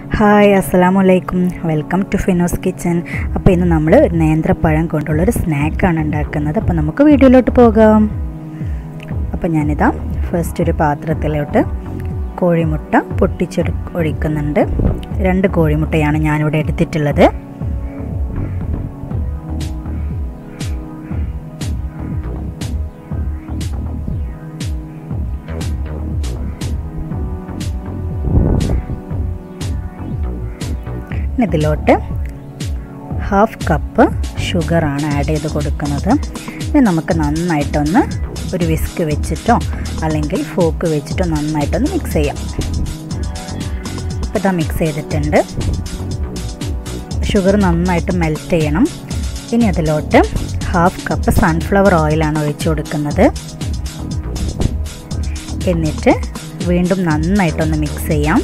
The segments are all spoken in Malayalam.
ഹായ് അസ്സലാമു അലൈക്കും വെൽക്കം ടു ഫിനോസ് കിച്ചൻ അപ്പോൾ ഇന്ന് നമ്മൾ നേന്ത്രപ്പഴം കൊണ്ടുള്ളൊരു സ്നാക്കാണ് ഉണ്ടാക്കുന്നത് അപ്പോൾ നമുക്ക് വീഡിയോയിലോട്ട് പോകാം അപ്പോൾ ഞാനിതാ ഫസ്റ്റ് ഒരു പാത്രത്തിലോട്ട് കോഴിമുട്ട പൊട്ടിച്ചെടു ഒഴിക്കുന്നുണ്ട് രണ്ട് കോഴിമുട്ടയാണ് ഞാനിവിടെ എടുത്തിട്ടുള്ളത് ഇതിലോട്ട് ഹാഫ് കപ്പ് ഷുഗറാണ് ആഡ് ചെയ്ത് കൊടുക്കുന്നത് ഇത് നമുക്ക് നന്നായിട്ടൊന്ന് ഒരു വിസ്ക് വെച്ചിട്ടോ അല്ലെങ്കിൽ ഫോക്ക് വെച്ചിട്ടോ നന്നായിട്ടൊന്ന് മിക്സ് ചെയ്യാം ഇപ്പോൾ ഇതാ മിക്സ് ചെയ്തിട്ടുണ്ട് ഷുഗർ നന്നായിട്ട് മെൽറ്റ് ചെയ്യണം ഇനി അതിലോട്ട് ഹാഫ് കപ്പ് സൺഫ്ലവർ ഓയിലാണ് ഒഴിച്ചു കൊടുക്കുന്നത് എന്നിട്ട് വീണ്ടും നന്നായിട്ടൊന്ന് മിക്സ് ചെയ്യാം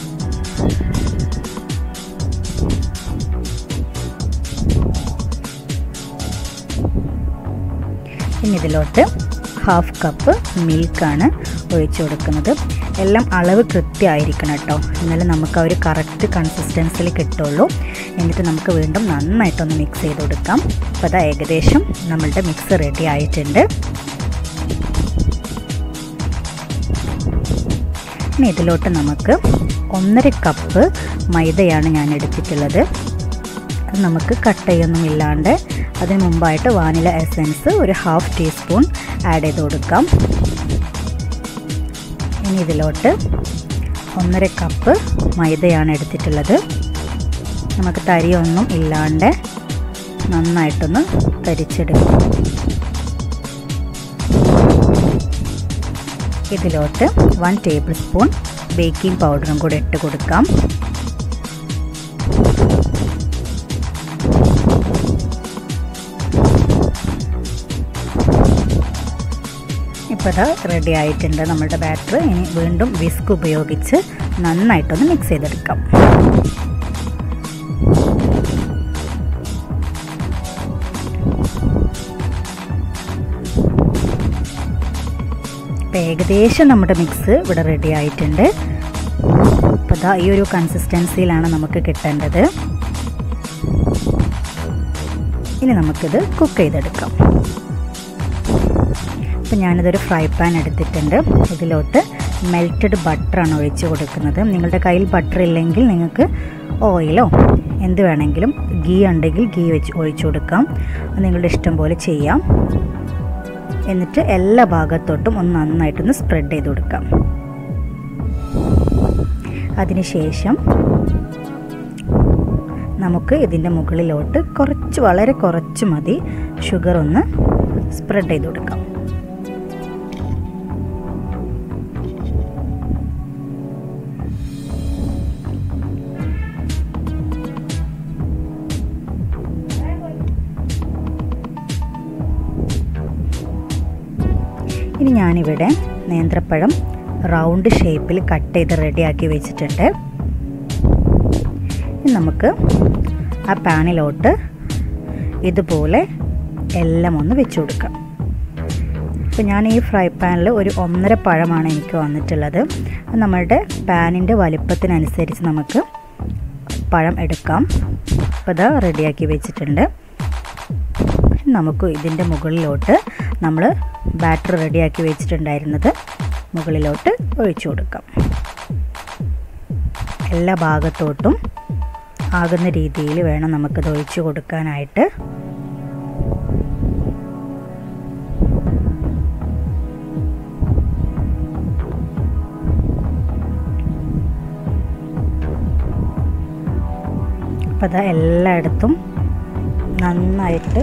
ഇനി ഇതിലോട്ട് ഹാഫ് കപ്പ് മിൽക്കാണ് ഒഴിച്ചു കൊടുക്കുന്നത് എല്ലാം അളവ് കൃത്യമായിരിക്കണം കേട്ടോ എന്നാലും നമുക്ക് ആ ഒരു കറക്റ്റ് കൺസിസ്റ്റൻസിൽ കിട്ടുള്ളൂ എന്നിട്ട് നമുക്ക് വീണ്ടും നന്നായിട്ടൊന്ന് മിക്സ് ചെയ്ത് കൊടുക്കാം അപ്പോൾ അതാ ഏകദേശം നമ്മളുടെ മിക്സ് റെഡി ആയിട്ടുണ്ട് ഇനി ഇതിലോട്ട് നമുക്ക് ഒന്നര കപ്പ് മൈദയാണ് ഞാൻ എടുത്തിട്ടുള്ളത് അത് നമുക്ക് കട്ടയൊന്നും ഇല്ലാണ്ട് അതിന് മുമ്പായിട്ട് വാനില എസൻസ് ഒരു ഹാഫ് ടീസ്പൂൺ ആഡ് ചെയ്ത് കൊടുക്കാം ഇനി ഇതിലോട്ട് ഒന്നര കപ്പ് മൈദയാണ് എടുത്തിട്ടുള്ളത് നമുക്ക് തരിയൊന്നും ഇല്ലാണ്ട് നന്നായിട്ടൊന്ന് തരിച്ചെടുക്കാം ഇതിലോട്ട് വൺ ടേബിൾ സ്പൂൺ ബേക്കിംഗ് പൗഡറും കൂടെ ഇട്ട് കൊടുക്കാം ഇപ്പോൾ അത് റെഡി ആയിട്ടുണ്ട് നമ്മുടെ ബാറ്റർ ഇനി വീണ്ടും വിസ്ക് ഉപയോഗിച്ച് നന്നായിട്ടൊന്ന് മിക്സ് ചെയ്തെടുക്കാം ഇപ്പം ഏകദേശം നമ്മുടെ മിക്സ് ഇവിടെ റെഡി ആയിട്ടുണ്ട് അപ്പോൾ ഇതാ ഈ ഒരു കൺസിസ്റ്റൻസിയിലാണ് നമുക്ക് കിട്ടേണ്ടത് ഇനി നമുക്കിത് കുക്ക് ചെയ്തെടുക്കാം അപ്പോൾ ഞാനിതൊരു ഫ്രൈ പാൻ എടുത്തിട്ടുണ്ട് ഇതിലോട്ട് മെൽറ്റഡ് ബട്ടറാണ് ഒഴിച്ച് കൊടുക്കുന്നത് നിങ്ങളുടെ കയ്യിൽ ബട്ടർ ഇല്ലെങ്കിൽ നിങ്ങൾക്ക് ഓയിലോ എന്ത് വേണമെങ്കിലും ഗീ ഉണ്ടെങ്കിൽ ഗീ വെച്ച് ഒഴിച്ചു കൊടുക്കാം അത് നിങ്ങളുടെ ഇഷ്ടം പോലെ ചെയ്യാം എന്നിട്ട് എല്ലാ ഭാഗത്തോട്ടും ഒന്ന് നന്നായിട്ടൊന്ന് സ്പ്രെഡ് ചെയ്ത് കൊടുക്കാം അതിനുശേഷം നമുക്ക് ഇതിൻ്റെ മുകളിലോട്ട് കുറച്ച് വളരെ കുറച്ച് മതി ഷുഗർ ഒന്ന് സ്പ്രെഡ് ചെയ്ത് കൊടുക്കാം ഇനി ഞാനിവിടെ നേന്ത്രപ്പഴം റൗണ്ട് ഷേപ്പിൽ കട്ട് ചെയ്ത് റെഡിയാക്കി വെച്ചിട്ടുണ്ട് ഇനി നമുക്ക് ആ പാനിലോട്ട് ഇതുപോലെ എല്ലാം ഒന്ന് വെച്ച് കൊടുക്കാം അപ്പോൾ ഞാൻ ഈ ഫ്രൈ പാനിൽ ഒരു ഒന്നര പഴമാണ് എനിക്ക് വന്നിട്ടുള്ളത് നമ്മളുടെ പാനിൻ്റെ വലുപ്പത്തിനനുസരിച്ച് നമുക്ക് പഴം എടുക്കാം അപ്പോൾ അത് റെഡിയാക്കി വെച്ചിട്ടുണ്ട് നമുക്ക് ഇതിൻ്റെ മുകളിലോട്ട് നമ്മൾ ബാറ്റർ റെഡിയാക്കി വെച്ചിട്ടുണ്ടായിരുന്നത് മുകളിലോട്ട് ഒഴിച്ചു കൊടുക്കാം എല്ലാ ഭാഗത്തോട്ടും ആകുന്ന രീതിയിൽ വേണം നമുക്കത് ഒഴിച്ചു കൊടുക്കാനായിട്ട് അപ്പം അത് എല്ലായിടത്തും നന്നായിട്ട്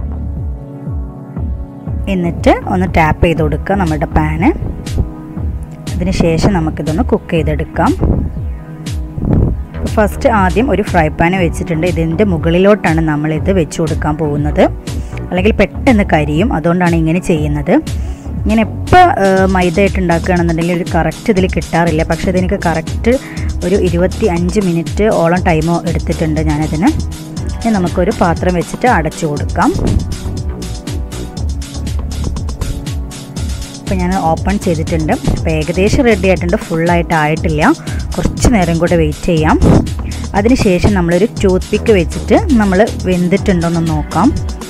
എന്നിട്ട് ഒന്ന് ടാപ്പ് ചെയ്ത് കൊടുക്കുക നമ്മുടെ പാന് അതിന് ശേഷം നമുക്കിതൊന്ന് കുക്ക് ചെയ്തെടുക്കാം ഫസ്റ്റ് ആദ്യം ഒരു ഫ്രൈ പാൻ വെച്ചിട്ടുണ്ട് ഇതിൻ്റെ മുകളിലോട്ടാണ് നമ്മളിത് വെച്ച് കൊടുക്കാൻ പോകുന്നത് അല്ലെങ്കിൽ പെട്ടെന്ന് കരിയും അതുകൊണ്ടാണ് ഇങ്ങനെ ചെയ്യുന്നത് ഇങ്ങനെ എപ്പോൾ മൈദ ഇട്ട് ഉണ്ടാക്കുകയാണെന്നുണ്ടെങ്കിൽ ഒരു കറക്റ്റ് ഇതിൽ കിട്ടാറില്ല പക്ഷേ ഇതെനിക്ക് കറക്റ്റ് ഒരു ഇരുപത്തി അഞ്ച് മിനിറ്റ് ഓളം ടൈമോ എടുത്തിട്ടുണ്ട് ഞാനതിന് ഇനി നമുക്കൊരു പാത്രം വെച്ചിട്ട് അടച്ചു കൊടുക്കാം അപ്പോൾ ഞാൻ ഓപ്പൺ ചെയ്തിട്ടുണ്ട് അപ്പോൾ ഏകദേശം റെഡി ആയിട്ടുണ്ട് ഫുള്ളായിട്ട് ആയിട്ടില്ല കുറച്ച് നേരം കൂടെ വെയിറ്റ് ചെയ്യാം അതിനുശേഷം നമ്മളൊരു ടൂത്ത് പിക്ക് വെച്ചിട്ട് നമ്മൾ വെന്തിട്ടുണ്ടോയെന്ന് നോക്കാം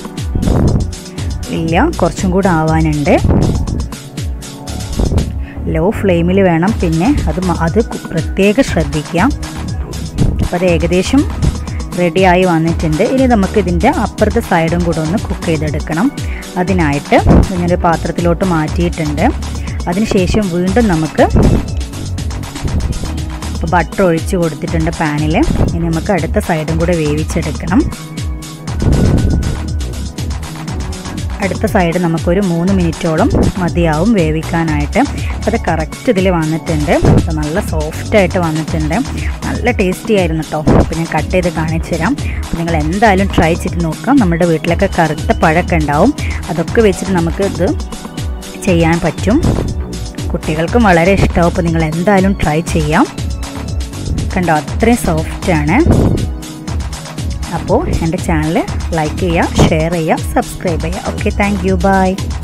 ഇല്ല കുറച്ചും കൂടെ ആവാനുണ്ട് ലോ ഫ്ലെയിമിൽ വേണം പിന്നെ അത് അത് പ്രത്യേകം ശ്രദ്ധിക്കാം അപ്പോൾ അത് ഏകദേശം റെഡിയായി വന്നിട്ടുണ്ട് ഇനി നമുക്ക് ഇതിൻ്റെ അപ്പുറത്തെ സൈഡും കൂടെ ഒന്ന് കുക്ക് ചെയ്തെടുക്കണം അതിനായിട്ട് ഞാനൊരു പാത്രത്തിലോട്ട് മാറ്റിയിട്ടുണ്ട് അതിനുശേഷം വീണ്ടും നമുക്ക് ബട്ടർ ഒഴിച്ച് കൊടുത്തിട്ടുണ്ട് പാനിൽ ഇനി നമുക്ക് അടുത്ത സൈഡും കൂടെ വേവിച്ചെടുക്കണം അടുത്ത സൈഡ് നമുക്കൊരു മൂന്ന് മിനിറ്റോളം മതിയാവും വേവിക്കാനായിട്ട് അപ്പോൾ അത് കറക്റ്റ് ഇതിൽ വന്നിട്ടുണ്ട് അപ്പോൾ നല്ല സോഫ്റ്റായിട്ട് വന്നിട്ടുണ്ട് നല്ല ടേസ്റ്റി ആയിരുന്നു കേട്ടോ അപ്പോൾ ഞാൻ കട്ട് ചെയ്ത് കാണിച്ചു തരാം അപ്പോൾ നിങ്ങൾ എന്തായാലും ട്രൈ ചെയ്ത് നോക്കാം നമ്മുടെ വീട്ടിലൊക്കെ കറുത്ത പഴമൊക്കെ ഉണ്ടാവും അതൊക്കെ വെച്ചിട്ട് നമുക്ക് ഇത് ചെയ്യാൻ പറ്റും കുട്ടികൾക്കും വളരെ ഇഷ്ടമാവും അപ്പോൾ നിങ്ങൾ എന്തായാലും ട്രൈ ചെയ്യാം കണ്ടോ അത്രയും സോഫ്റ്റാണ് അപ്പോൾ എൻ്റെ ചാനൽ ലൈക്ക് ചെയ്യുക ഷെയർ ചെയ്യുക സബ്സ്ക്രൈബ് ചെയ്യുക ഓക്കെ താങ്ക് യു ബൈ